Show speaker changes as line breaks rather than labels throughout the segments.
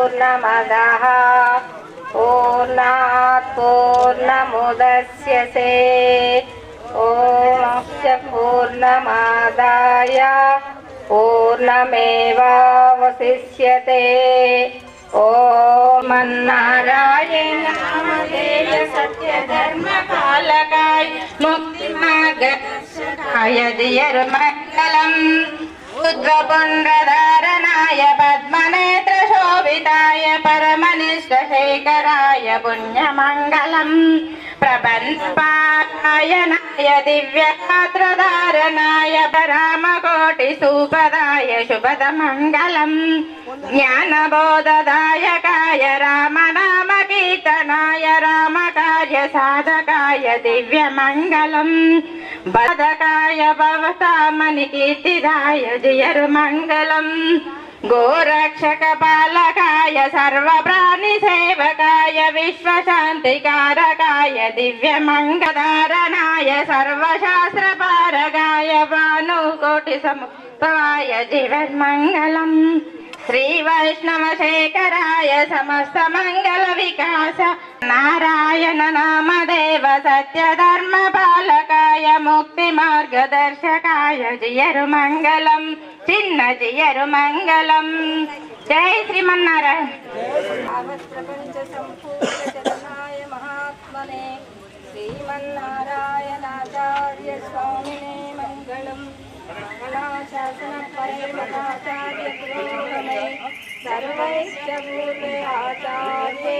पूर्णमदः पूर्णात् पूर्णमुदस्यसे ॐ पूर्णमादाय पूर्णमेवावशिष्यते ॐ नारायण नामधेय सत्यधर्मपालकाय मुक्तिमार्गदर्शकाय दियर्मङ्गलम् उद्रपुण्डधारणाय पद्मनेत्रशोभिताय परमनिष्ठशेखराय पुण्यमङ्गलम् प्रबन्धपारायणाय दिव्यपात्रधारणाय परामकोटिसूपदाय शुभदमङ्गलम् ज्ञानबोधदायकाय रामनामकीर्तनाय रामकार्यसाधकाय दिव्यमङ्गलम् बदकाय भवतामनिकीर्तिदाय जियर्मङ्गलम् गोरक्षकपालकाय सर्वप्राणिसेवकाय विश्वशान्तिकारकाय दिव्यमङ्गधारणाय सर्वशास्त्रपारगाय भानुकोटिसमुत्तवाय जीवन्मङ्गलम् श्रीवैष्णवशेखराय समस्तमङ्गलविकास नारायण नामदेव सत्यधर्मपालकाय मुक्तिमार्गदर्शकाय जियरुमङ्गलम् చిన్న జియరు మంగళం జై శ్రీమన్నారాయణ
ప్రపంచ సంపూర్ణ చరణాయ మహాత్మనే శ్రీమన్నారాయణాచార్య స్వామినే మంగళం మంగళాశాసన పరిమళాచార్య పురోగమే సర్వైశ్చ పూర్వే ఆచార్యే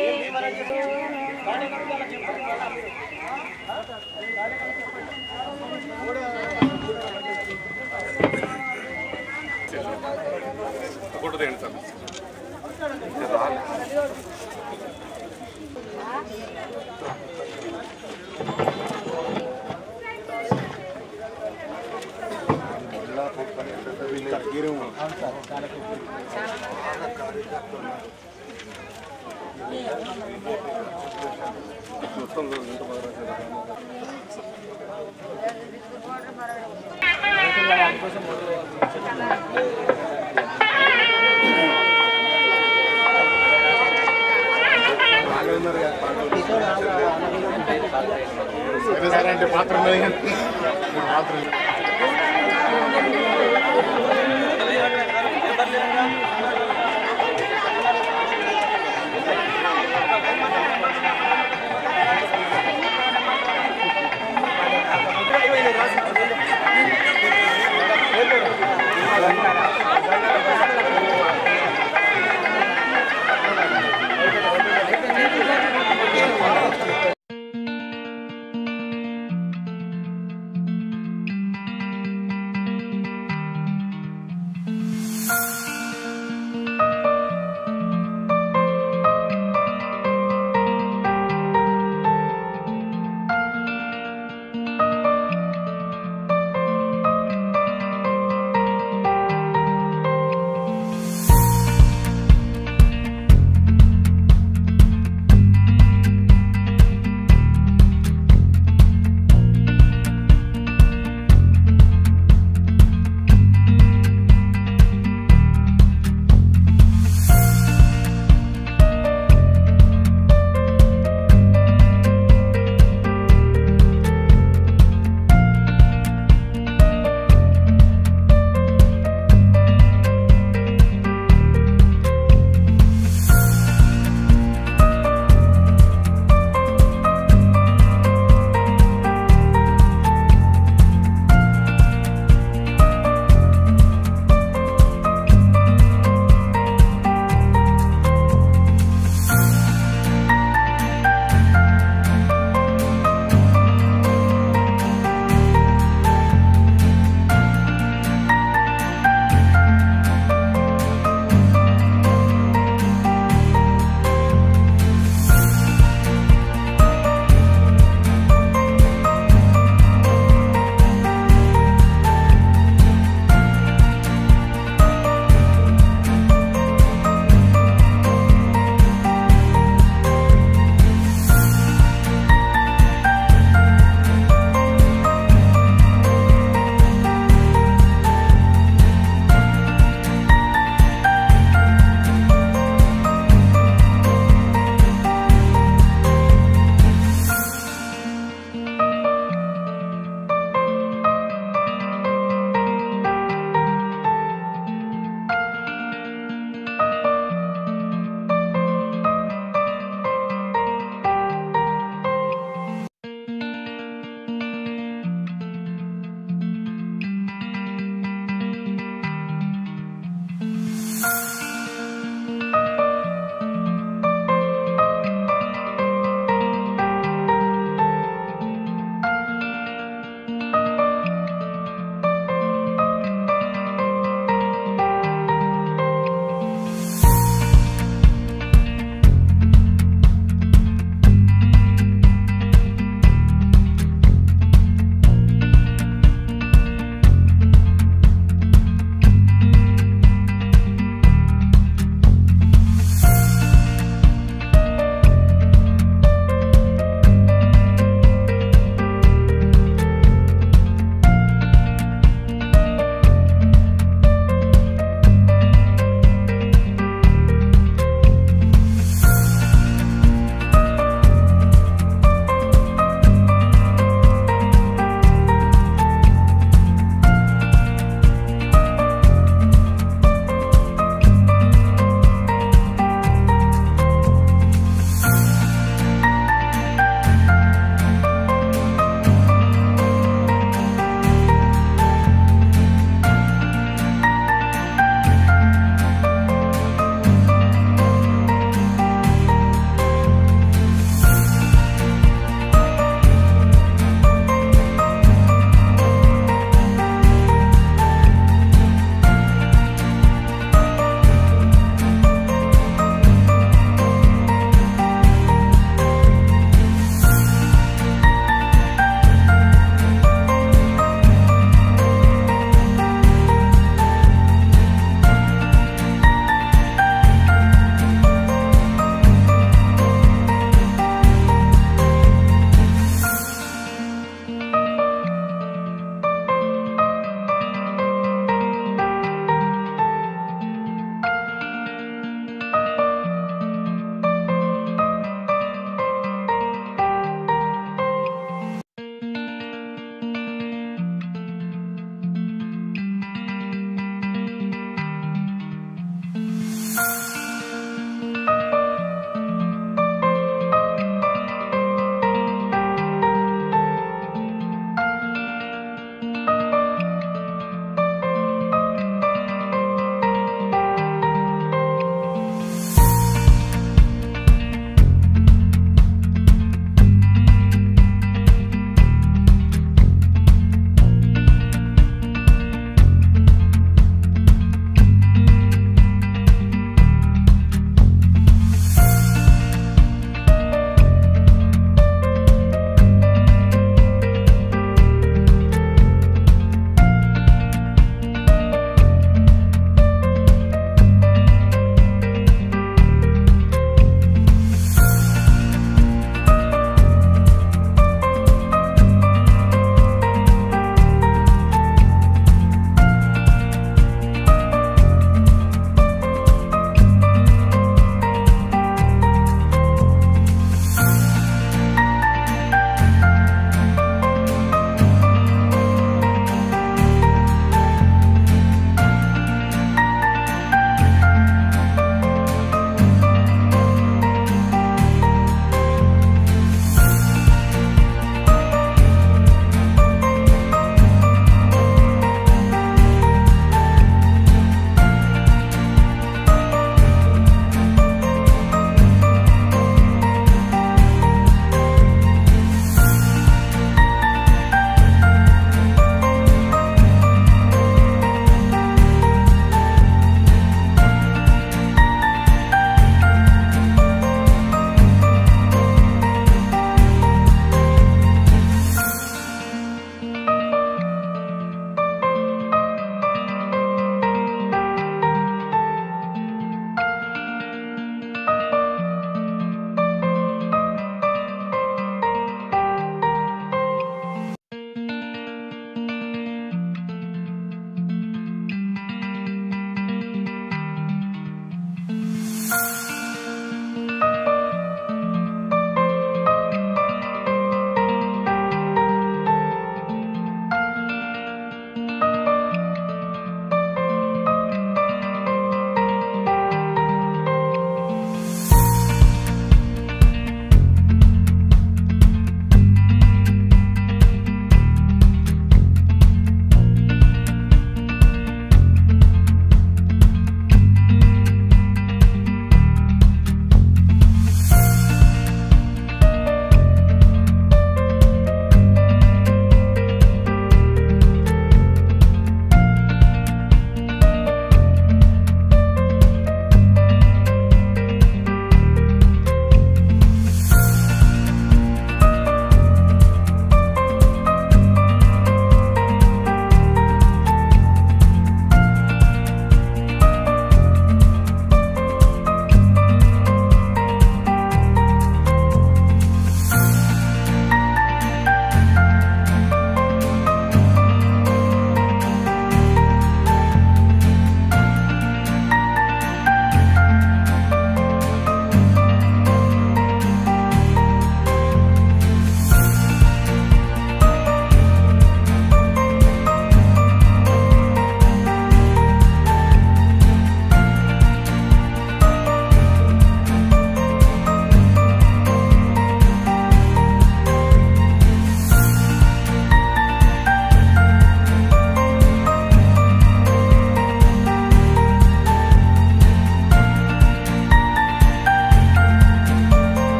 సరే సరే అంటే పాత్ర ఉన్నది కానీ మూడు పాత్రలు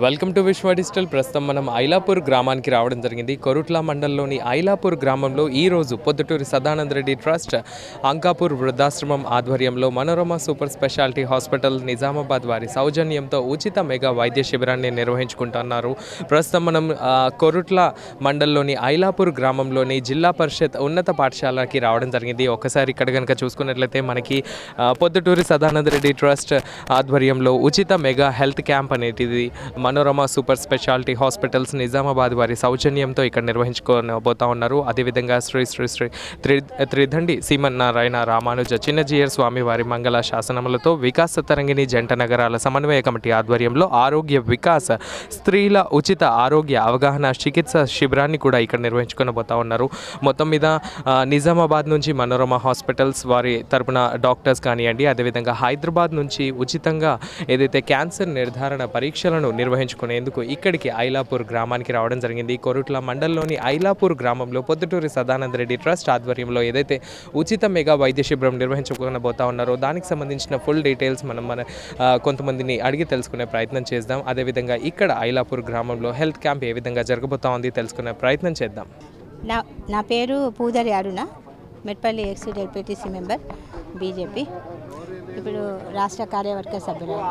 వెల్కమ్ టు విశ్వ డిజిటల్ ప్రస్తుతం మనం ఐలాపూర్ గ్రామానికి రావడం జరిగింది కొరుట్ల మండలంలోని ఐలాపూర్ గ్రామంలో ఈ రోజు పొద్దుటూరి సదానంద రెడ్డి ట్రస్ట్ అంకాపూర్ వృద్ధాశ్రమం ఆధ్వర్యంలో Manorama super speciality hospital Nizamabad వారి సౌజన్యంతో ఉచిత మెగా వైద్య శిబిరాన్ని నిర్వహించుకుంటున్నారు ప్రస్తుతం మనం ఆ, కొరుట్ల మండలంలోని ఐలాపూర్ గ్రామంలోని జిల్లా పరిషత్ ఉన్నత పాఠశాలకి రావడం జరిగింది ఒకసారి ఇక్కడ కనుక చూసుకున్నట్లయితే మనకి ఆ, పొద్దుటూరి సదానంద రెడ్డి ట్రస్ట్ ఆధ్వర్యంలో ఉచిత మెగా హెల్త్ క్యాంప్ అనేటిది Manorama super speciality hospitals Nizamabad వారి సౌజన్యంతో ఇక్కడ నిర్వహించుకోబోతా ఉన్నారు అదేవిధంగా శ్రీ శ్రీ శ్రీ త్రి త్రిదండి సీమన్నారాయణ రామానుజ చిన్నజీయర్ స్వామి వారి మంగళ శాసనములతో వికాస తరంగిణి జంట నగరాల సమన్వయ కమిటీ ఆధ్వర్యంలో ఆరోగ్య వికాస స్త్రీల ఉచిత ఆరోగ్య అవగాహన చికిత్స శిబిరాన్ని కూడా ఇక్కడ నిర్వహించుకునబోతా ఉన్నారు మొత్తం మీద ఆ, నిజామాబాద్ నుంచి మనోరమ హాస్పిటల్స్ వారి తరపున డాక్టర్స్ కానివ్వండి అదేవిధంగా హైదరాబాద్ నుంచి ఉచితంగా ఏదైతే క్యాన్సర్ నిర్ధారణ పరీక్షలను నిర్వహించుకునేందుకు ఇక్కడికి ఐలాపూర్ గ్రామానికి రావడం జరిగింది కొరుట్ల మండలంలోని ఐలాపూర్ గ్రామంలో పొద్దుటూరి సదానంద రెడ్డి ట్రస్ట్ ఆధ్వర్యంలో ఏదైతే ఉచిత మెగా వైద్య శిబిరం నిర్వహించుకోనబోతా ఉన్నారో దానికి సంబంధించిన ఫుల్ డీటెయిల్స్ మనం మన ఆ, కొంతమందిని అడిగి తెలుసుకునే ప్రయత్నం చేద్దాం అదేవిధంగా ఇక్కడ ఐలాపూర్ గ్రామంలో హెల్త్ క్యాంప్ ఏ విధంగా జరగబోతా ఉంది తెలుసుకునే ప్రయత్నం చేద్దాం
నా నా పేరు పూదరి అరుణ మెట్పల్లి ఎక్స్ డెప్యూటీసీ మెంబర్ బీజేపీ ఇప్పుడు రాష్ట్ర కార్యవర్గ సభ్యురాలు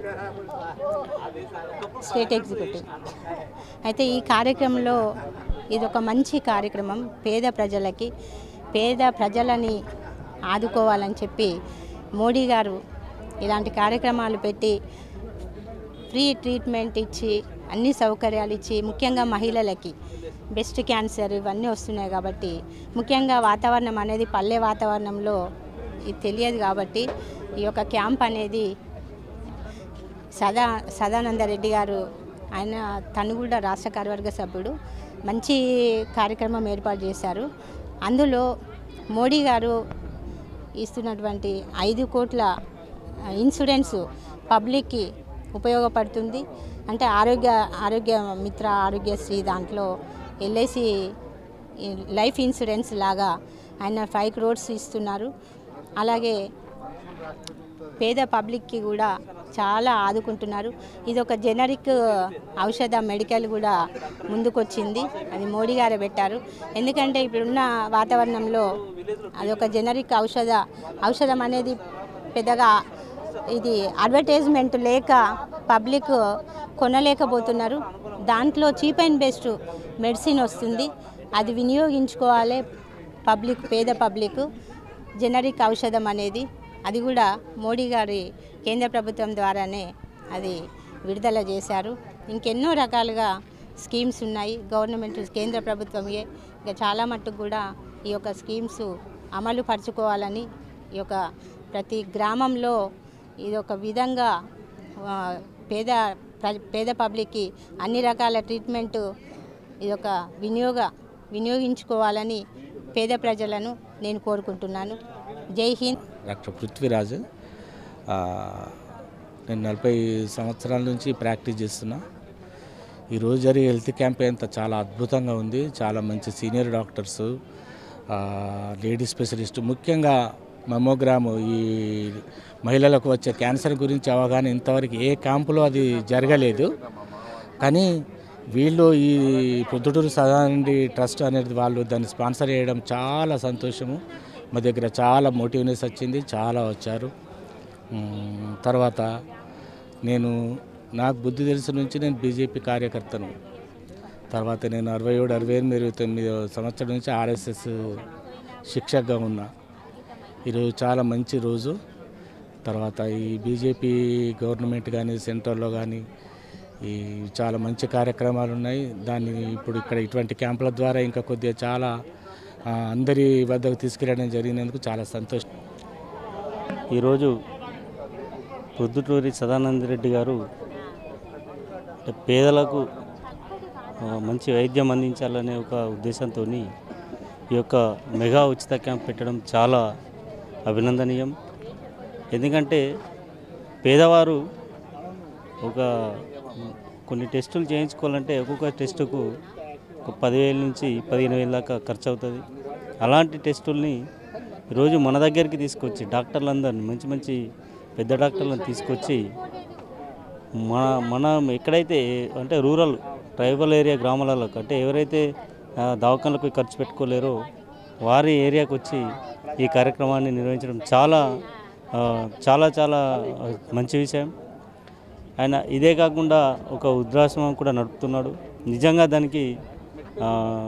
స్టేట్ ఎగ్జిక్యూటివ్ అయితే ఈ కార్యక్రమంలో ఇది ఒక మంచి కార్యక్రమం పేద ప్రజలకి పేద ప్రజలని ఆదుకోవాలని చెప్పి మోడీ గారు ఇలాంటి కార్యక్రమాలు పెట్టి ఫ్రీ ట్రీట్మెంట్ ఇచ్చి అన్ని సౌకర్యాలు ఇచ్చి ముఖ్యంగా మహిళలకి బెస్ట్ క్యాన్సర్ ఇవన్నీ వస్తున్నాయి కాబట్టి ముఖ్యంగా వాతావరణం అనేది పల్లె వాతావరణంలో ఇది తెలియదు కాబట్టి ఈ యొక్క క్యాంప్ అనేది సదా సదానంద రెడ్డి గారు ఆయన తను కూడా రాష్ట్ర కార్యవర్గ సభ్యుడు మంచి కార్యక్రమం ఏర్పాటు చేశారు అందులో మోడీ గారు ఇస్తున్నటువంటి ఐదు కోట్ల ఇన్సూరెన్స్ పబ్లిక్కి ఉపయోగపడుతుంది అంటే ఆరోగ్య ఆరోగ్య మిత్ర ఆరోగ్యశ్రీ దాంట్లో ఎల్ఐసి లైఫ్ ఇన్సూరెన్స్ లాగా ఆయన ఫైవ్ క్రోడ్స్ ఇస్తున్నారు అలాగే పేద పబ్లిక్కి కూడా చాలా ఆదుకుంటున్నారు ఇది ఒక జెనరిక్ ఔషధ మెడికల్ కూడా ముందుకొచ్చింది అది మోడీ గారే పెట్టారు ఎందుకంటే ఇప్పుడున్న వాతావరణంలో అదొక జెనరిక్ ఔషధ ఔషధం అనేది పెద్దగా ఇది అడ్వర్టైజ్మెంట్ లేక పబ్లిక్ కొనలేకపోతున్నారు దాంట్లో చీప్ అండ్ బెస్ట్ మెడిసిన్ వస్తుంది అది వినియోగించుకోవాలి పబ్లిక్ పేద పబ్లిక్ జెనరిక్ ఔషధం అనేది అది కూడా మోడీ గారి కేంద్ర ప్రభుత్వం ద్వారానే అది విడుదల చేశారు ఇంకెన్నో రకాలుగా స్కీమ్స్ ఉన్నాయి గవర్నమెంట్ కేంద్ర ప్రభుత్వమే ఇంకా చాలా మట్టుకు కూడా ఈ యొక్క స్కీమ్స్ అమలు పరుచుకోవాలని ఈ యొక్క ప్రతి గ్రామంలో ఇది ఒక విధంగా ఆ, పేద ప్ర- పేద పబ్లిక్కి అన్ని రకాల ట్రీట్మెంట్ ఇది ఒక వినియోగ వినియోగించుకోవాలని పేద ప్రజలను నేను కోరుకుంటున్నాను జై హింద్
డాక్టర్ పృథ్వీరాజ్ ఆ, నేను నలభై సంవత్సరాల నుంచి ప్రాక్టీస్ చేస్తున్నా ఈరోజు జరిగే హెల్త్ క్యాంప్ అంతా చాలా అద్భుతంగా ఉంది చాలా మంచి సీనియర్ డాక్టర్స్ ఆ, లేడీ స్పెషలిస్ట్ ముఖ్యంగా మమోగ్రాము ఈ మహిళలకు వచ్చే క్యాన్సర్ గురించి అవగాహన ఇంతవరకు ఏ క్యాంపులో అది జరగలేదు కానీ వీళ్ళు ఈ పొద్దుటూరు సదానండి ట్రస్ట్ అనేది వాళ్ళు దాన్ని స్పాన్సర్ చేయడం చాలా సంతోషము మా దగ్గర చాలా మోటివ్నెస్ వచ్చింది చాలా వచ్చారు మ్, తర్వాత నేను నాకు బుద్ధి తెలిసిన నుంచి నేను బీజేపీ కార్యకర్తను తర్వాత నేను అరవై ఏడు అరవై ఎనిమిది ఇరవై తొమ్మిది సంవత్సరం నుంచి ఆర్ఎస్ఎస్ శిక్షకగా ఉన్నా ఈరోజు చాలా మంచి రోజు తర్వాత ఈ బీజేపీ గవర్నమెంట్ కానీ సెంట్రల్లో కానీ ఈ చాలా మంచి కార్యక్రమాలు ఉన్నాయి దాన్ని ఇప్పుడు ఇక్కడ ఇటువంటి క్యాంపుల ద్వారా ఇంకా కొద్దిగా చాలా ఆ, అందరి వద్దకు తీసుకెళ్ళడం జరిగినందుకు చాలా సంతోషం
ఈరోజు పొద్దుటూరి సదానంద రెడ్డి గారు అంటే పేదలకు ఆ, మంచి వైద్యం అందించాలనే ఒక ఉద్దేశంతో ఈ యొక్క మెగా ఉచిత క్యాంప్ పెట్టడం చాలా అభినందనీయం ఎందుకంటే పేదవారు ఒక కొన్ని టెస్టులు చేయించుకోవాలంటే ఒక్కొక్క టెస్టుకు ఒక పదివేల నుంచి పదిహేను వేల దాకా ఖర్చు అవుతుంది అలాంటి టెస్టుల్ని ఈరోజు మన దగ్గరికి తీసుకొచ్చి డాక్టర్లందరినీ మంచి మంచి పెద్ద డాక్టర్లను తీసుకొచ్చి మన మనం ఎక్కడైతే అంటే రూరల్ ట్రైబల్ ఏరియా గ్రామాలలో అంటే ఎవరైతే ఆ, దవాఖానలకు ఖర్చు పెట్టుకోలేరో వారి ఏరియాకు వచ్చి ఈ కార్యక్రమాన్ని నిర్వహించడం చాలా ఆ, చాలా చాలా మంచి విషయం ఆయన ఇదే కాకుండా ఒక వృద్ధాశ్రమం కూడా నడుపుతున్నాడు నిజంగా దానికి ఆ,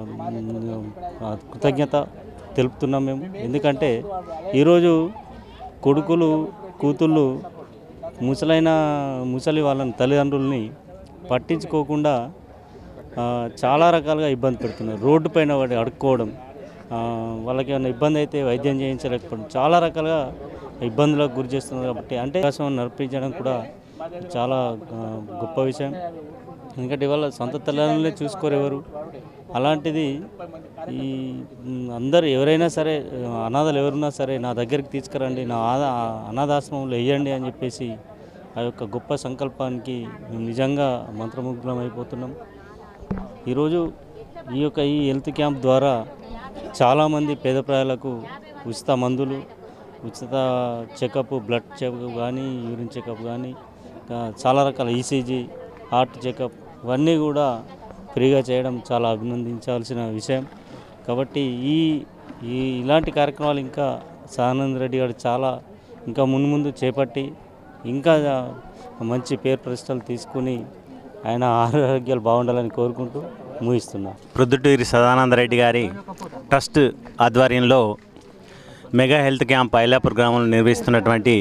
ఆ, కృతజ్ఞత తెలుపుతున్నాం మేము ఎందుకంటే ఈరోజు కొడుకులు కూతుళ్ళు ముసలైన ముసలి వాళ్ళని తల్లిదండ్రుల్ని పట్టించుకోకుండా ఆ, చాలా రకాలుగా ఇబ్బంది పెడుతున్నారు రోడ్డు పైన వాడి అడుక్కోవడం ఆ, వాళ్ళకి ఏమైనా ఇబ్బంది అయితే వైద్యం చేయించలేకపోవడం చాలా రకాలుగా ఇబ్బందులకు గురి చేస్తున్నారు కాబట్టి అంటే అవకాశం నడిపించడం కూడా చాలా ఆ, గొప్ప విషయం ఎందుకంటే ఇవాళ సొంత తల్లిదండ్రులే చూసుకోరు ఎవరు అలాంటిది ఈ మ్, అందరు ఎవరైనా సరే ఆ, అనాథలు ఎవరున్నా సరే నా దగ్గరికి తీసుకురండి నా ఆదా అనాథాశ్రమంలో వేయండి అని చెప్పేసి ఆ యొక్క గొప్ప సంకల్పానికి మేము నిజంగా మంత్రముగ్ధులం అయిపోతున్నాం ఈరోజు ఈ యొక్క ఈ హెల్త్ క్యాంప్ ద్వారా చాలామంది పేద ప్రజలకు ఉచిత మందులు ఉచిత చెకప్ బ్లడ్ చెకప్ కానీ యూరిన్ చెకప్ కానీ ఇంకా చాలా రకాల ఈసీజీ హార్ట్ చెకప్ ఇవన్నీ కూడా ఫ్రీగా చేయడం చాలా అభినందించాల్సిన విషయం కాబట్టి ఈ ఈ ఇలాంటి కార్యక్రమాలు ఇంకా సానంద్ రెడ్డి గారు చాలా ఇంకా ముందు ముందు చేపట్టి ఇంకా మంచి పేరు ప్రతిష్టలు తీసుకుని ఆయన ఆరోగ్యాలు బాగుండాలని కోరుకుంటూ ముగిస్తున్నా
ప్రొద్దుటూరి సదానంద రెడ్డి గారి ట్రస్ట్ ఆధ్వర్యంలో మెగా హెల్త్ క్యాంప్ ఐలాపూర్ గ్రామంలో నిర్వహిస్తున్నటువంటి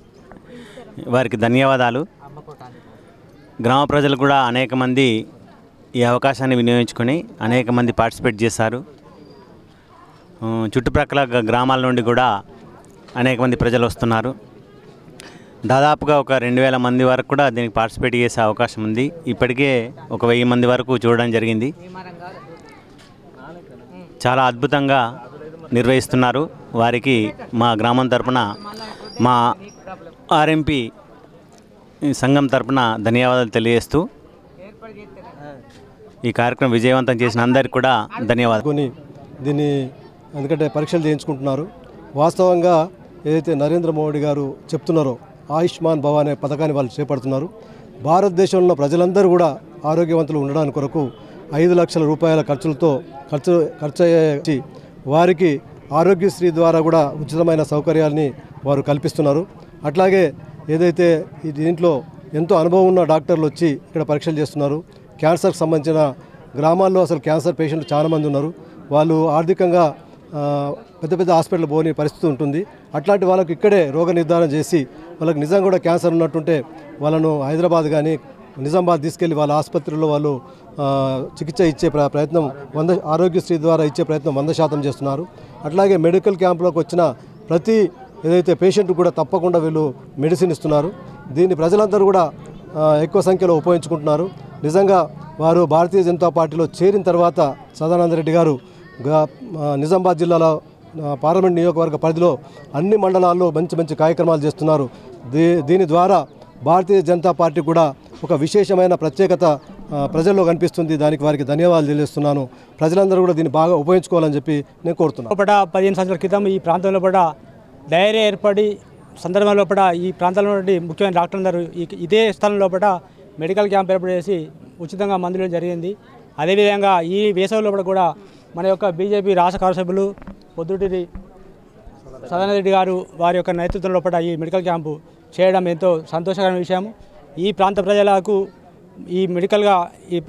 వారికి ధన్యవాదాలు గ్రామ ప్రజలు కూడా అనేక మంది ఈ అవకాశాన్ని వినియోగించుకొని అనేక మంది పార్టిసిపేట్ చేశారు ఆ, చుట్టుప్రక్కల గ- గ్రామాల నుండి కూడా అనేక మంది ప్రజలు వస్తున్నారు దాదాపుగా ఒక రెండు వేల మంది వరకు కూడా దీనికి పార్టిసిపేట్ చేసే అవకాశం ఉంది ఇప్పటికే ఒక వెయ్యి మంది వరకు చూడడం జరిగింది చాలా అద్భుతంగా నిర్వహిస్తున్నారు వారికి మా గ్రామం తరపున మా ఆర్ఎంపీ సంఘం తరపున ధన్యవాదాలు తెలియజేస్తూ ఈ కార్యక్రమం విజయవంతం చేసిన అందరికీ కూడా ధన్యవాదాలు
కొని దీన్ని ఎందుకంటే పరీక్షలు చేయించుకుంటున్నారు వాస్తవంగా ఏదైతే నరేంద్ర మోడీ గారు చెప్తున్నారో ఆయుష్మాన్ భవ అనే పథకాన్ని వాళ్ళు చేపడుతున్నారు భారతదేశంలో ఉన్న ప్రజలందరూ కూడా ఆరోగ్యవంతులు ఉండడానికి కొరకు ఐదు లక్షల రూపాయల ఖర్చులతో ఖర్చు ఖర్చు అయ్యే వారికి ఆరోగ్యశ్రీ ద్వారా కూడా ఉచితమైన సౌకర్యాల్ని వారు కల్పిస్తున్నారు అట్లాగే ఏదైతే ఈ దీంట్లో ఎంతో అనుభవం ఉన్న డాక్టర్లు వచ్చి ఇక్కడ పరీక్షలు చేస్తున్నారు క్యాన్సర్కి సంబంధించిన గ్రామాల్లో అసలు క్యాన్సర్ పేషెంట్లు చాలామంది ఉన్నారు వాళ్ళు ఆర్థికంగా ఆ, పెద్ద పెద్ద హాస్పిటల్ పోని పరిస్థితి ఉంటుంది అట్లాంటి వాళ్ళకి ఇక్కడే రోగ నిర్ధారణ చేసి వాళ్ళకి నిజంగా కూడా క్యాన్సర్ ఉన్నట్టుంటే వాళ్ళను హైదరాబాద్ కానీ నిజామాబాద్ తీసుకెళ్లి వాళ్ళ ఆసుపత్రిలో వాళ్ళు ఆ, చికిత్స ఇచ్చే ప్ర- ప్రయత్నం వంద ఆరోగ్యశ్రీ ద్వారా ఇచ్చే ప్రయత్నం వంద శాతం చేస్తున్నారు అట్లాగే మెడికల్ క్యాంపులోకి వచ్చిన ప్రతి ఏదైతే పేషెంట్ కూడా తప్పకుండా వీళ్ళు మెడిసిన్ ఇస్తున్నారు దీన్ని ప్రజలందరూ కూడా ఆ, ఎక్కువ సంఖ్యలో ఉపయోగించుకుంటున్నారు నిజంగా వారు భారతీయ జనతా పార్టీలో చేరిన తర్వాత సదానంద రెడ్డి గారు గా- ఆ, నిజామాబాద్ జిల్లాలో ఆ, పార్లమెంట్ నియోజకవర్గ పరిధిలో అన్ని మండలాల్లో మంచి మంచి కార్యక్రమాలు చేస్తున్నారు దీ దీని ద్వారా భారతీయ జనతా పార్టీ కూడా ఒక విశేషమైన ప్రత్యేకత ఆ, ప్రజల్లో కనిపిస్తుంది దానికి వారికి ధన్యవాదాలు తెలియజేస్తున్నాను ప్రజలందరూ కూడా దీన్ని బాగా ఉపయోగించుకోవాలని చెప్పి నేను కోరుతున్నాను
లోపల పదిహేను సంవత్సరాల క్రితం ఈ ప్రాంతంలో కూడా డైరియా ఏర్పడి సందర్భం లోపల ఈ ప్రాంతంలో నుండి ముఖ్యమైన డాక్టర్ అందరూ ఈ- ఇదే స్థలం లోపల మెడికల్ క్యాంప్ ఏర్పాటు చేసి ఉచితంగా మందులు ఇవ్వడం జరిగింది అదేవిధంగా ఈ వేసవి లోపల కూడా మన యొక్క బీజేపీ రాష్ట్ర కార్యసభ్యులు పొద్దుటిది సదానంద రెడ్డి గారు వారి యొక్క నేతృత్వం లోపల ఈ మెడికల్ క్యాంపు చేయడం ఎంతో సంతోషకరమైన విషయం ఈ ప్రాంత ప్రజలకు ఈ మెడికల్గా ఈ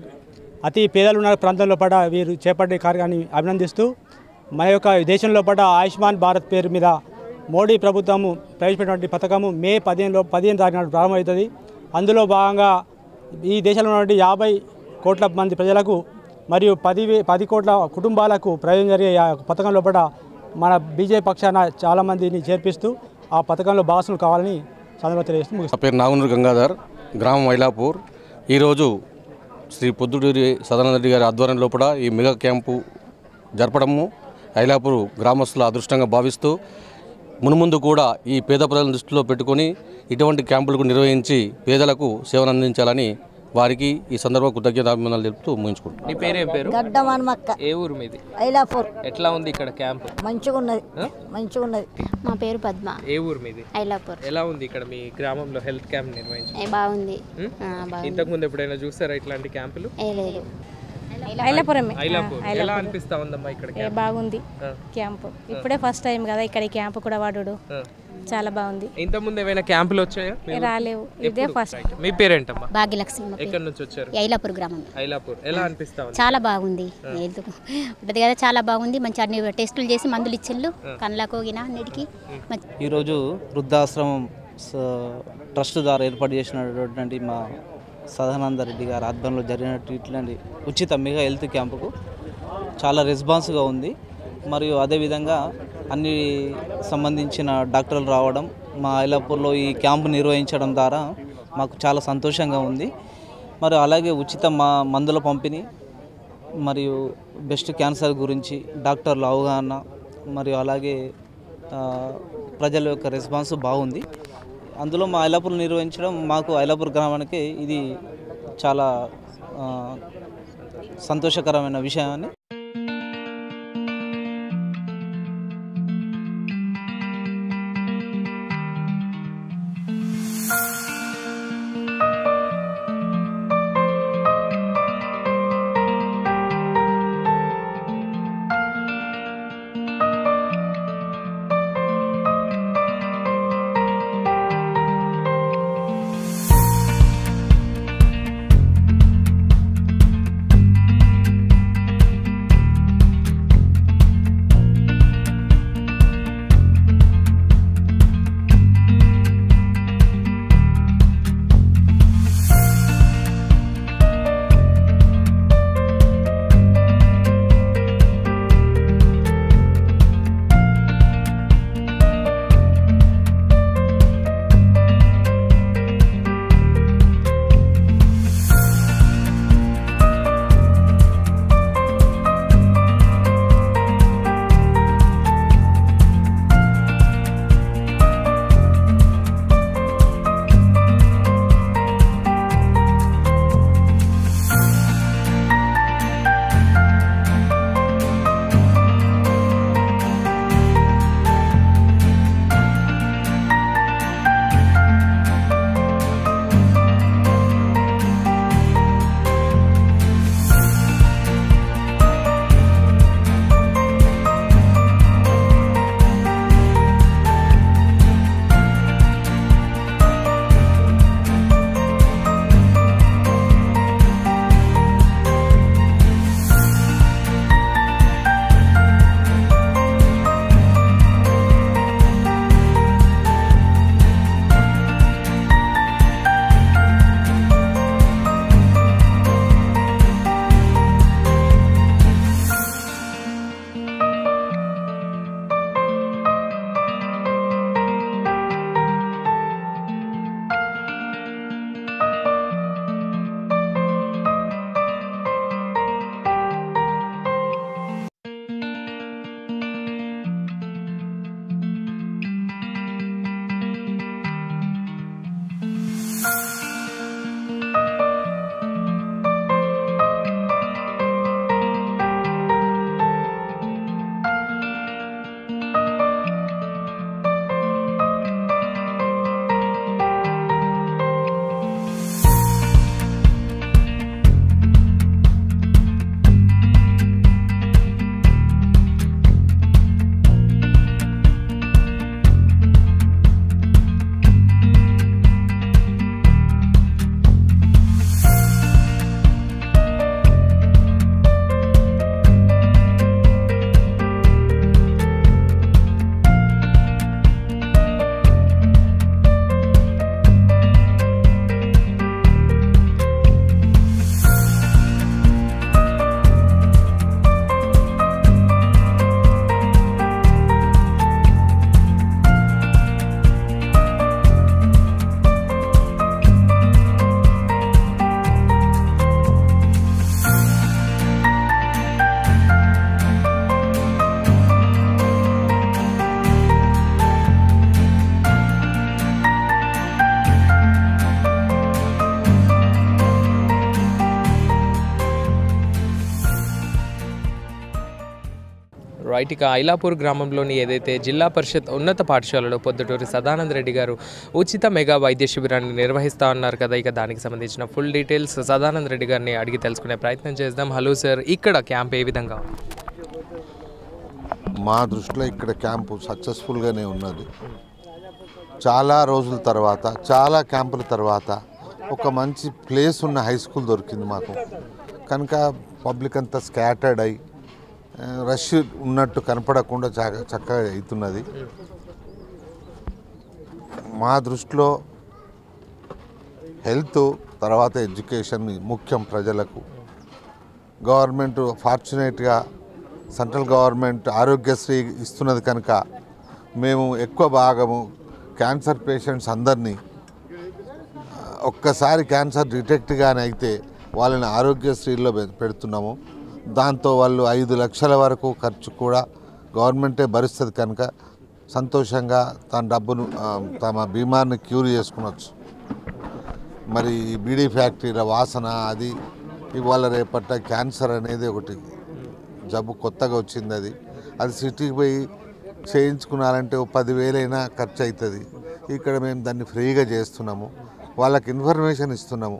అతి పేదలు ఉన్న ప్రాంతంలో పడ వీరు చేపట్టే కార్యాన్ని అభినందిస్తూ మన యొక్క దేశంలో పడ ఆయుష్మాన్ భారత్ పేరు మీద మోడీ ప్రభుత్వము ప్రవేశపెట్టినటువంటి పథకము మే పదిహేనులో పదిహేను తారీఖు నాడు ప్రారంభమవుతుంది అందులో భాగంగా ఈ దేశంలో ఉన్నటువంటి యాభై కోట్ల మంది ప్రజలకు మరియు పది వే- పది కోట్ల కుటుంబాలకు ప్రయోజనం జరిగే ఆ పథకం లోపల మన బీజేపీ పక్షాన చాలామందిని చేర్పిస్తూ ఆ పథకంలో భాగస్వాములు కావాలని సందర్భంగా తెలియజేస్తూ ముగిస్తాను.
నా పేరు నాగునూరు గంగాధర్ గ్రామం మైలాపూర్ ఈరోజు శ్రీ పొద్దుటూరి సదానంద రెడ్డి గారి ఆధ్వర్యం లోపల ఈ మెగా క్యాంపు జరపడము ఐలాపూర్ గ్రామస్తుల అదృష్టంగా భావిస్తూ మునుముందు కూడా ఈ పేద ప్రజలను దృష్టిలో పెట్టుకొని ఇటువంటి క్యాంపులకు నిర్వహించి పేదలకు సేవలు అందించాలని వారికి ఈ సందర్భంగా కృతజ్ఞతాభినందనలు తెలుపుతూ ముగించుకుంటున్నాను
నీ పేరేం పేరు
గడ్డం హనుమక్క
ఏ ఊరు మీది
ఐలాపూర్
ఎట్లా ఉంది ఇక్కడ క్యాంప్
మంచిగా ఉన్నది మంచిగా ఉన్నది
మా పేరు పద్మ
ఏ ఊరు మీది
ఐలాపూర్
ఎలా ఉంది ఇక్కడ మీ గ్రామంలో హెల్త్ క్యాంప్ నిర్వహించి
ఏ బాగుంది
ఉం?
ఆ, బాగుంది
ఇంతకు ముందు ఎప్పుడైనా చూసారా ఇట్లాంటి క్యాంపులు
ఏ లేదు
ఐలాపురమే
ఐలాపూర్
ఆ,
ఎలా
ఐలాపూర్.
అనిపిస్తా ఉందమ్మా ఇక్కడ
ఏ
క్యాంప్?
బాగుంది
ఆ.
క్యాంపు ఇప్పుడే ఫస్ట్ టైం కదా ఇక్కడ ఈ క్యాంపు కూడా వాడు
ఆ.
చాలా బాగుంది
ఇంత ముందు ఏమైనా క్యాంపులు వచ్చాయా మీ ఊరు?
రాలేవు. ఇదే
ఎప్పుడు?
ఫస్ట్.
రైట్. మీ పేరేంటమ్మా
భాగ్యలక్ష్మి మా పేరు.
ఎక్కడి నుంచి వచ్చారు
ఐలాపూర్ గ్రామం
ఐలాపూర్ ఎలా అనిపిస్తా ఉంది
చాలా బాగుంది ఎందుకు ఉంటుంది కదా చాలా బాగుంది మంచి అన్ని టెస్టులు చేసి మందులు ఇచ్చిళ్ళు కళ్ళకు గిన అన్నిటికీ మంచి
ఈరోజు వృద్ధాశ్రమం స- ట్రస్ట్ ద్వారా ఏర్పాటు చేసినటువంటి మా సదానంద రెడ్డి గారి ఆధ్వర్యంలో జరిగినట్టు ఇట్లాంటి ఉచిత మెగా హెల్త్ క్యాంపుకు చాలా రెస్పాన్స్గా ఉంది మరియు అదేవిధంగా అన్ని సంబంధించిన డాక్టర్లు రావడం మా ఐలాపూర్లో ఈ క్యాంపు నిర్వహించడం ద్వారా మాకు చాలా సంతోషంగా ఉంది మరి అలాగే ఉచిత మా మందుల పంపిణీ మరియు బెస్ట్ క్యాన్సర్ గురించి డాక్టర్ల అవగాహన మరియు అలాగే ఆ, ప్రజల యొక్క రెస్పాన్స్ బాగుంది అందులో మా ఐలాపూర్ నిర్వహించడం మాకు ఐలాపూర్ గ్రామానికి ఇది చాలా ఆ, సంతోషకరమైన విషయాన్ని
రైట్ ఇక ఐలాపూర్ గ్రామంలోని ఏదైతే జిల్లా పరిషత్ ఉన్నత పాఠశాలలో పొద్దుటూరి సదానంద రెడ్డి గారు ఉచిత మెగా వైద్య శిబిరాన్ని నిర్వహిస్తా ఉన్నారు కదా ఇక దానికి సంబంధించిన ఫుల్ డీటెయిల్స్ సదానంద రెడ్డి గారిని అడిగి తెలుసుకునే ప్రయత్నం చేద్దాం హలో సార్ ఇక్కడ క్యాంప్ ఏ విధంగా ఉంది
మా దృష్టిలో ఇక్కడ క్యాంపు సక్సెస్ఫుల్గానే ఉన్నది చాలా రోజుల తర్వాత చాలా క్యాంపుల తర్వాత ఒక మంచి ప్లేస్ ఉన్న హై స్కూల్ దొరికింది మాకు కనుక పబ్లిక్ అంతా స్కాటర్డ్ అయి ఆ, రష్ ఉన్నట్టు కనపడకుండా చక్క చక్కగా అవుతున్నది మా దృష్టిలో హెల్త్ తర్వాత ఎడ్యుకేషన్ ముఖ్యం ప్రజలకు గవర్నమెంట్ ఫార్చునేట్గా సెంట్రల్ గవర్నమెంట్ ఆరోగ్యశ్రీ ఇస్తున్నది కనుక మేము ఎక్కువ భాగము క్యాన్సర్ పేషెంట్స్ అందరినీ ఆ, ఒక్కసారి క్యాన్సర్ డిటెక్ట్ కానీ అయితే వాళ్ళని ఆరోగ్యశ్రీలో పె- పెడుతున్నాము దాంతో వాళ్ళు ఐదు లక్షల వరకు ఖర్చు కూడా గవర్నమెంటే భరిస్తుంది కనుక సంతోషంగా తన డబ్బును ఆ, తమ బీమార్ని క్యూర్ చేసుకునొచ్చు మరి ఈ బీడీ ఫ్యాక్టరీల వాసన అది ఇవాళ రేపట్ల క్యాన్సర్ అనేది ఒకటి జబ్బు కొత్తగా వచ్చింది అది అది సిటీకి పోయి చేయించుకున్నారంటే ఓ పదివేలైనా ఖర్చు అవుతుంది ఇక్కడ మేము దాన్ని ఫ్రీగా చేస్తున్నాము వాళ్ళకి ఇన్ఫర్మేషన్ ఇస్తున్నాము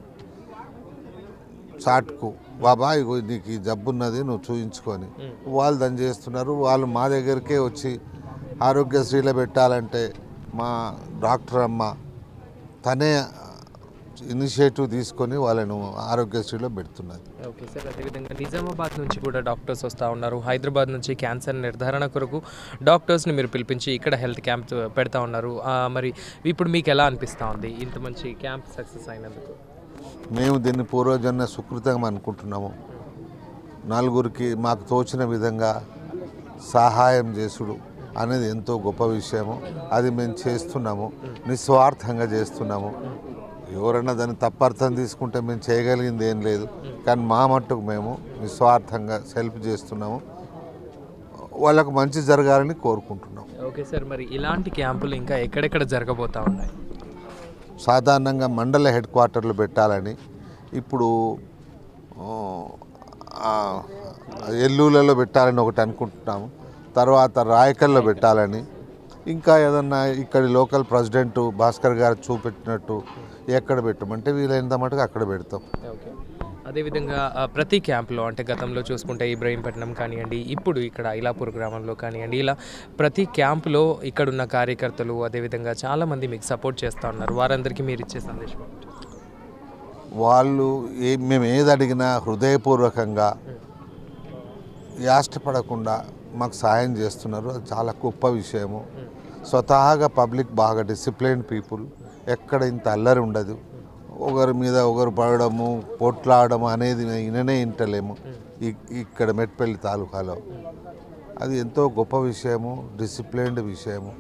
చాట్కు బాబా ఇగో నీకు ఈ జబ్బు ఉన్నది నువ్వు చూయించుకొని వాళ్ళు దాన్ని చేస్తున్నారు వాళ్ళు మా దగ్గరికే వచ్చి ఆరోగ్యశ్రీలో పెట్టాలంటే మా డాక్టర్ అమ్మ తనే ఇనిషియేటివ్ తీసుకొని వాళ్ళను ఆరోగ్యశ్రీలో పెడుతున్నది
ఓకే సార్ అదేవిధంగా నిజామాబాద్ నుంచి కూడా డాక్టర్స్ వస్తూ ఉన్నారు హైదరాబాద్ నుంచి క్యాన్సర్ నిర్ధారణ కొరకు డాక్టర్స్ని మీరు పిలిపించి ఇక్కడ హెల్త్ క్యాంప్ పెడతా ఉన్నారు ఆ, మరి ఇప్పుడు మీకు ఎలా అనిపిస్తూ ఉంది ఇంత మంచి క్యాంప్ సక్సెస్ అయినందుకు
మేము దీన్ని పూర్వజన్మ సుకృతంగా అనుకుంటున్నాము నలుగురికి మాకు తోచిన విధంగా సహాయం చేసుడు అనేది ఎంతో గొప్ప విషయము అది మేము చేస్తున్నాము నిస్వార్థంగా చేస్తున్నాము ఎవరైనా దాన్ని తప్పర్థం తీసుకుంటే మేము చేయగలిగింది ఏం లేదు కానీ మా మట్టుకు మేము నిస్వార్థంగా సెల్ఫ్ చేస్తున్నాము వాళ్ళకు మంచి జరగాలని కోరుకుంటున్నాం
ఓకే సార్ మరి ఇలాంటి క్యాంపులు ఇంకా ఎక్కడెక్కడ జరగబోతా ఉన్నాయి
సాధారణంగా మండల హెడ్ క్వార్టర్లు పెట్టాలని ఇప్పుడు ఆ, ఎల్లూలలో పెట్టాలని ఒకటి అనుకుంటున్నాము తర్వాత రాయకల్లో పెట్టాలని ఇంకా ఏదన్నా ఇక్కడి లోకల్ ప్రెసిడెంట్ భాస్కర్ గారు చూపెట్టినట్టు ఎక్కడ పెట్టమంటే వీలైనంత మటుకు అక్కడ పెడతాం
ఓకే అదేవిధంగా ఆ, ప్రతి క్యాంప్లో అంటే గతంలో చూసుకుంటే ఇబ్రహీంపట్నం కానివ్వండి ఇప్పుడు ఇక్కడ ఐలాపూర్ గ్రామంలో కానివ్వండి ఇలా ప్రతి క్యాంపులో ఇక్కడున్న కార్యకర్తలు అదేవిధంగా చాలామంది మీకు సపోర్ట్ చేస్తూ ఉన్నారు వారందరికీ మీరు ఇచ్చే సందేశం ఏంటి?
వాళ్ళు ఏ మేము ఏది అడిగినా హృదయపూర్వకంగా యాష్టపడకుండా మాకు సాయం చేస్తున్నారు అది చాలా గొప్ప విషయము స్వతహాగా పబ్లిక్ బాగా డిసిప్లైన్ పీపుల్ ఎక్కడ ఇంత అల్లరి ఉండదు ఒకరి మీద ఒకరు పడడము పోట్లాడము అనేది విననే వింటలేము ఈ- ఇక్కడ మెట్పల్లి తాలూకాలో అది ఎంతో గొప్ప విషయము డిసిప్లైన్డ్ విషయము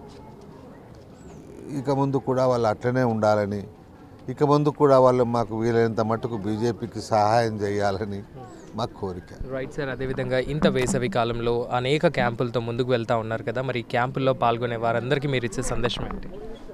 ఇక ముందు కూడా వాళ్ళు అట్లనే ఉండాలని ఇక ముందు కూడా వాళ్ళు మాకు వీలైనంత మట్టుకు బీజేపీకి సహాయం చేయాలని మా కోరిక
రైట్ సార్ అదేవిధంగా ఇంత వేసవి కాలంలో అనేక క్యాంపులతో ముందుకు వెళ్తూ ఉన్నారు కదా మరి ఈ క్యాంపుల్లో పాల్గొనే వారందరికీ మీరు ఇచ్చే సందేశం ఏంటి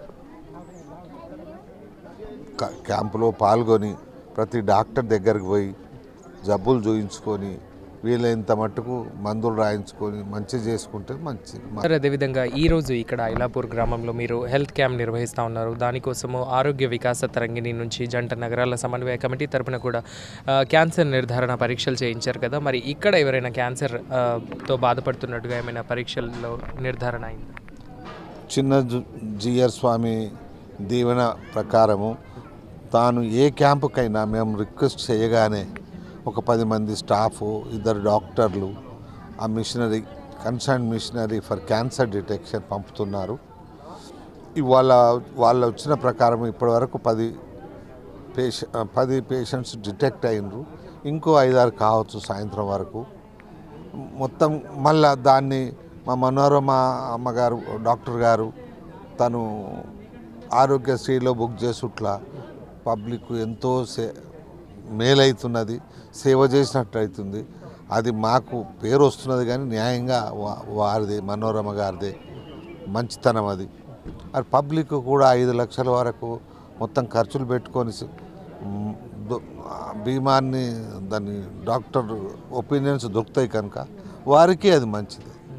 క- క్యాంపులో పాల్గొని ప్రతి డాక్టర్ దగ్గరికి పోయి జబ్బులు చూయించుకొని వీలైనంత మట్టుకు మందులు రాయించుకొని మంచి చేసుకుంటే మంచిది మా-
సార్ అదేవిధంగా ఈరోజు ఇక్కడ ఐలాపూర్ గ్రామంలో మీరు హెల్త్ క్యాంప్ నిర్వహిస్తూ ఉన్నారు దానికోసము ఆరోగ్య వికాస తరంగిణి నుంచి జంట నగరాల సమన్వయ కమిటీ తరపున కూడా ఆ, క్యాన్సర్ నిర్ధారణ పరీక్షలు చేయించారు కదా మరి ఇక్కడ ఎవరైనా క్యాన్సర్ ఆ, తో బాధపడుతున్నట్టుగా ఏమైనా పరీక్షల్లో నిర్ధారణ అయింది
చిన్న జు- జిఆర్ స్వామి దీవెన ప్రకారము తాను ఏ క్యాంపుకైనా మేము రిక్వెస్ట్ చేయగానే ఒక పది మంది స్టాఫ్ ఇద్దరు డాక్టర్లు ఆ missionary concern missionary for cancer detection పంపుతున్నారు ఇవాళ వాళ్ళు వచ్చిన ప్రకారం ఇప్పటివరకు పది పేష పది పేషెంట్స్ డిటెక్ట్ అయినరు ఇంకో ఐదారు కావచ్చు సాయంత్రం వరకు మొత్తం మళ్ళా దాన్ని మా మనోరమ అమ్మగారు డాక్టర్ గారు తను ఆరోగ్యశ్రీలో బుక్ చేసుట్లా పబ్లిక్ ఎంతో సే మేలవుతున్నది సేవ చేసినట్టు అవుతుంది అది మాకు పేరు వస్తున్నది కానీ న్యాయంగా వా- వారిదే మనోరమ గారిదే మంచితనం అది అది పబ్లిక్ కూడా ఐదు లక్షల వరకు మొత్తం ఖర్చులు పెట్టుకొని సి- మ్, దో- ఆ బీమాన్ని దాన్ని డాక్టర్ ఒపీనియన్స్ దొరుకుతాయి కనుక వారికి అది మంచిది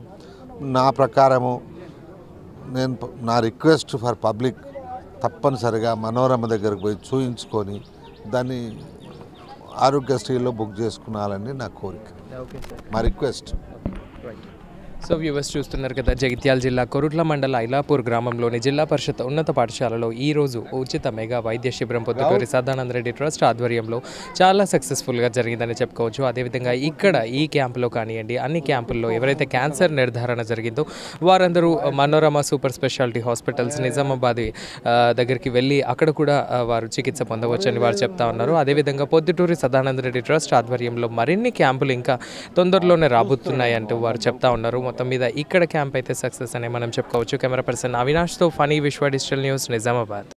నా ప్రకారము నేను ప- నా రిక్వెస్ట్ ఫర్ పబ్లిక్ తప్పనిసరిగా మనోరమ దగ్గరకు పోయి చూయించుకొని దాన్ని ఆరోగ్యశ్రీలో బుక్ చేసుకున్నాలని నా కోరిక
ఓకే సార్
మా రిక్వెస్ట్
సో వ్యూవర్స్ చూస్తున్నారు కదా జగిత్యాల జిల్లా కొరుట్ల మండల ఐలాపూర్ గ్రామంలోని జిల్లా పరిషత్ ఉన్నత పాఠశాలలో ఈ రోజు ఉచిత మెగా వైద్య శిబిరం పొద్దుటూరి సదానంద రెడ్డి ట్రస్ట్ ఆధ్వర్యంలో చాలా సక్సెస్ఫుల్గా జరిగిందని చెప్పుకోవచ్చు అదేవిధంగా ఇక్కడ ఈ క్యాంపులో కానివ్వండి అన్ని క్యాంపుల్లో ఎవరైతే క్యాన్సర్ నిర్ధారణ జరిగిందో వారందరూ Manorama super speciality hospitals Nizamabad ఆ, దగ్గరికి వెళ్ళి అక్కడ కూడా ఆ, వారు చికిత్స పొందవచ్చని వారు చెప్తా ఉన్నారు అదేవిధంగా పొద్దుటూరి సదానంద రెడ్డి ట్రస్ట్ ఆధ్వర్యంలో మరిన్ని క్యాంపులు ఇంకా తొందరలోనే రాబోతున్నాయి అంటూ వారు చెప్తా ఉన్నారు మొత్తం మీద ఇక్కడ క్యాంప్ అయితే సక్సెస్ అని మనం చెప్పుకోవచ్చు కెమెరా పర్సన్ అవినాష్తో ఫనీ విశ్వ డిజిటల్ న్యూస్ నిజామాబాద్